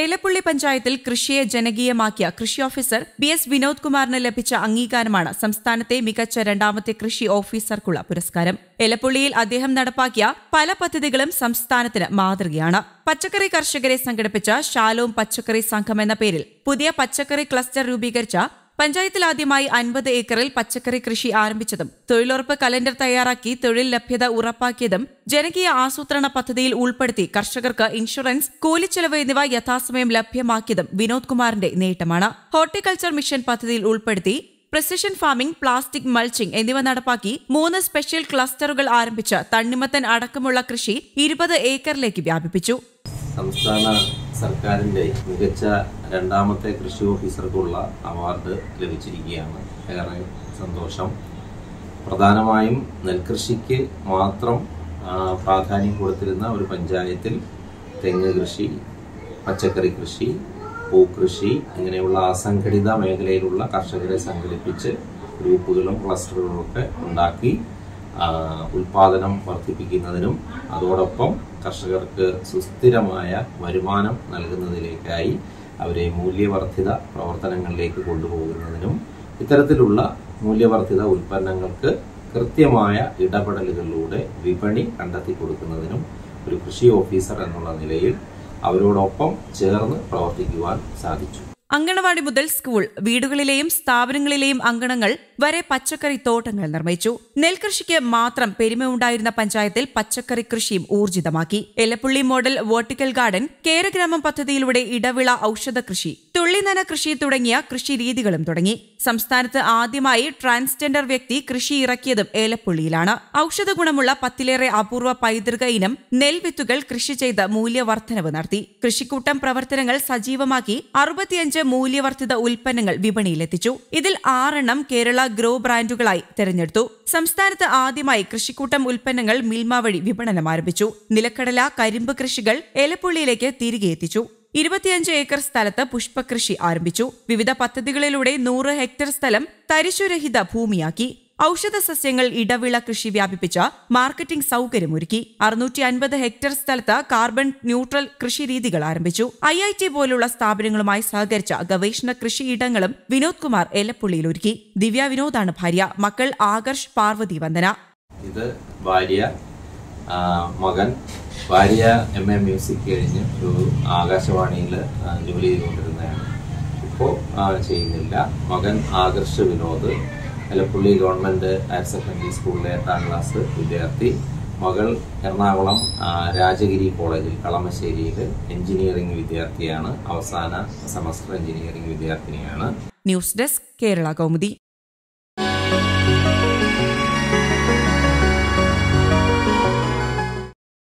എലപ്പുള്ളി പഞ്ചായത്തിൽ കൃഷിയെ ജനകീയമാക്കിയ കൃഷി ഓഫീസർ ബി എസ് വിനോദ് കുമാറിന് ലഭിച്ച അംഗീകാരമാണ് സംസ്ഥാനത്തെ മികച്ച രണ്ടാമത്തെ കൃഷി ഓഫീസർക്കുള്ള പുരസ്കാരം എലപ്പുള്ളിയിൽ അദ്ദേഹം നടപ്പാക്കിയ പല പദ്ധതികളും സംസ്ഥാനത്തിന് മാതൃകയാണ് പച്ചക്കറി കർഷകരെ സംഘടിപ്പിച്ച ശാലോം പച്ചക്കറി സംഘം എന്ന പേരിൽ പുതിയ പച്ചക്കറി ക്ലസ്റ്റർ രൂപീകരിച്ച പഞ്ചായത്തിൽ ആദ്യമായി അൻപത് ഏക്കറിൽ പച്ചക്കറി കൃഷി ആരംഭിച്ചതും തൊഴിലുറപ്പ് കലണ്ടർ തയ്യാറാക്കി തൊഴിൽ ലഭ്യത ഉറപ്പാക്കിയതും ജനകീയ ആസൂത്രണ പദ്ധതിയിൽ ഉൾപ്പെടുത്തി കർഷകർക്ക് ഇൻഷുറൻസ് കൂലിച്ചെലവ് എന്നിവ യഥാസമയം ലഭ്യമാക്കിയതും വിനോദ് കുമാറിന്റെ നേട്ടമാണ് ഹോർട്ടിക്കൾച്ചർ മിഷൻ പദ്ധതിയിൽ ഉൾപ്പെടുത്തി പ്രിസിഷൻ ഫാമിംഗ് പ്ലാസ്റ്റിക് മൾച്ചിംഗ് എന്നിവ നടപ്പാക്കി മൂന്ന് സ്പെഷ്യൽ ക്ലസ്റ്ററുകൾ ആരംഭിച്ച് തണ്ണിമത്തൻ അടക്കമുള്ള കൃഷി ഇരുപത് ഏക്കറിലേക്ക് വ്യാപിപ്പിച്ചു സംസ്ഥാന സർക്കാരിൻ്റെ മികച്ച രണ്ടാമത്തെ കൃഷി ഓഫീസർക്കുള്ള അവാർഡ് ലഭിച്ചിരിക്കുകയാണ് ഏറെ സന്തോഷം പ്രധാനമായും നെൽകൃഷിക്ക് മാത്രം ആ, പ്രാധാന്യം കൊടുത്തിരുന്ന ഒരു പഞ്ചായത്തിൽ തെങ്ങ് കൃഷി പച്ചക്കറി കൃഷി പൂക്കൃഷി ഇങ്ങനെയുള്ള അസംഘടിത മേഖലയിലുള്ള കർഷകരെ സംഘടിപ്പിച്ച് ഗ്രൂപ്പുകളും ക്ലസ്റ്ററുകളും ഒക്കെ ഉണ്ടാക്കി ആ, ഉൽപാദനം വർദ്ധിപ്പിക്കുന്നതിനും അതോടൊപ്പം കർഷകർക്ക് സുസ്ഥിരമായ വരുമാനം നൽകുന്നതിലേക്കായി അവരെ മൂല്യവർദ്ധിത പ്രവർത്തനങ്ങളിലേക്ക് കൊണ്ടുപോകുന്നതിനും ഇത്തരത്തിലുള്ള മൂല്യവർദ്ധിത ഉൽപ്പന്നങ്ങൾക്ക് കൃത്യമായ ഇടപെടലുകളിലൂടെ വിപണി കണ്ടെത്തി കൊടുക്കുന്നതിനും ഒരു കൃഷി ഓഫീസർ എന്നുള്ള നിലയിൽ അവരോടൊപ്പം ചേർന്ന് പ്രവർത്തിക്കുവാൻ സാധിച്ചു അങ്കണവാടി മുതൽ സ്കൂൾ വീടുകളിലെയും സ്ഥാപനങ്ങളിലെയും അങ്കണങ്ങൾ വരെ പച്ചക്കറി തോട്ടങ്ങൾ നിർമ്മിച്ചു നെൽകൃഷിക്ക് മാത്രം പെരുമയുണ്ടായിരുന്ന പഞ്ചായത്തിൽ പച്ചക്കറി കൃഷിയും ഊർജിതമാക്കി Elappully model vertical garden Keragramam പദ്ധതിയിലൂടെ ഇടവിള ഔഷധ കൃഷി തുള്ളിനന കൃഷി തുടങ്ങിയ കൃഷി രീതികളും തുടങ്ങി സംസ്ഥാനത്ത് ആദ്യമായി ട്രാൻസ്ജെൻഡർ വ്യക്തി കൃഷി ഇറക്കിയതും ഏലപ്പുള്ളിയിലാണ് ഔഷധ ഗുണമുള്ള പത്തിലേറെ അപൂർവ പൈതൃക ഇനം നെൽവിത്തുകൾ കൃഷി ചെയ്ത് മൂല്യവർദ്ധനവ് നടത്തി കൃഷിക്കൂട്ടം പ്രവർത്തനങ്ങൾ സജീവമാക്കി അറുപത്തിയഞ്ച് മൂല്യവർദ്ധിത ഉൽപ്പന്നങ്ങൾ വിപണിയിലെത്തിച്ചു ഇതിൽ ആറെണ്ണം കേരള ഗ്രോ ബ്രാൻഡുകളായി തെരഞ്ഞെടുത്തു സംസ്ഥാനത്ത് ആദ്യമായി കൃഷിക്കൂട്ടം ഉൽപ്പന്നങ്ങൾ മിൽമ വഴി വിപണനം ആരംഭിച്ചു നിലക്കടല കരിമ്പ് കൃഷികൾ ഏലപ്പുള്ളിയിലേക്ക് തിരികെ എത്തിച്ചു ഇരുപത്തിയഞ്ച് ഏക്കർ സ്ഥലത്ത് പുഷ്പകൃഷി ആരംഭിച്ചു വിവിധ പദ്ധതികളിലൂടെ നൂറ് ഹെക്ടർ സ്ഥലം തരിശുരഹിത ഭൂമിയാക്കി ഔഷധ സസ്യങ്ങൾ ഇടവിള കൃഷി വ്യാപിപ്പിച്ച മാർക്കറ്റിംഗ് സൗകര്യമൊരുക്കി അറുന്നൂറ്റി അൻപത് ഹെക്ടർ സ്ഥലത്ത് കാർബൺ ന്യൂട്രൽ കൃഷി രീതികൾ ആരംഭിച്ചു ഐ ഐ ടി പോലുള്ള സ്ഥാപനങ്ങളുമായി സഹകരിച്ച ഗവേഷണ കൃഷിയിടങ്ങളും വിനോദ് കുമാർ എലപ്പുള്ളിയിൽ ഒരുക്കി ദിവ്യ വിനോദാണ് ഭാര്യ മക്കൾ ആകർഷ് പാർവതി വന്ദന ഇത് ഭാര്യ ആ, മകൻ ഭാര്യ എം എ മ്യൂസിക് കഴിഞ്ഞ് ഒരു ആകാശവാണിയിൽ ജോലി ചെയ്തുകൊണ്ടിരുന്നതാണ് ഇപ്പോൾ ചെയ്യുന്നില്ല മകൻ Akarsh Vinod Elappully government higher secondary സ്കൂളിലെ എട്ടാം ക്ലാസ് വിദ്യാർത്ഥി മകൾ എറണാകുളം ആ, രാജഗിരി കോളേജിൽ കളമശ്ശേരിയിൽ എഞ്ചിനീയറിംഗ് വിദ്യാർത്ഥിയാണ് അവസാന സെമസ്റ്റർ എഞ്ചിനീയറിംഗ് വിദ്യാർത്ഥിനിയാണ് ന്യൂസ് ഡെസ്ക് കേരള കൗമുദി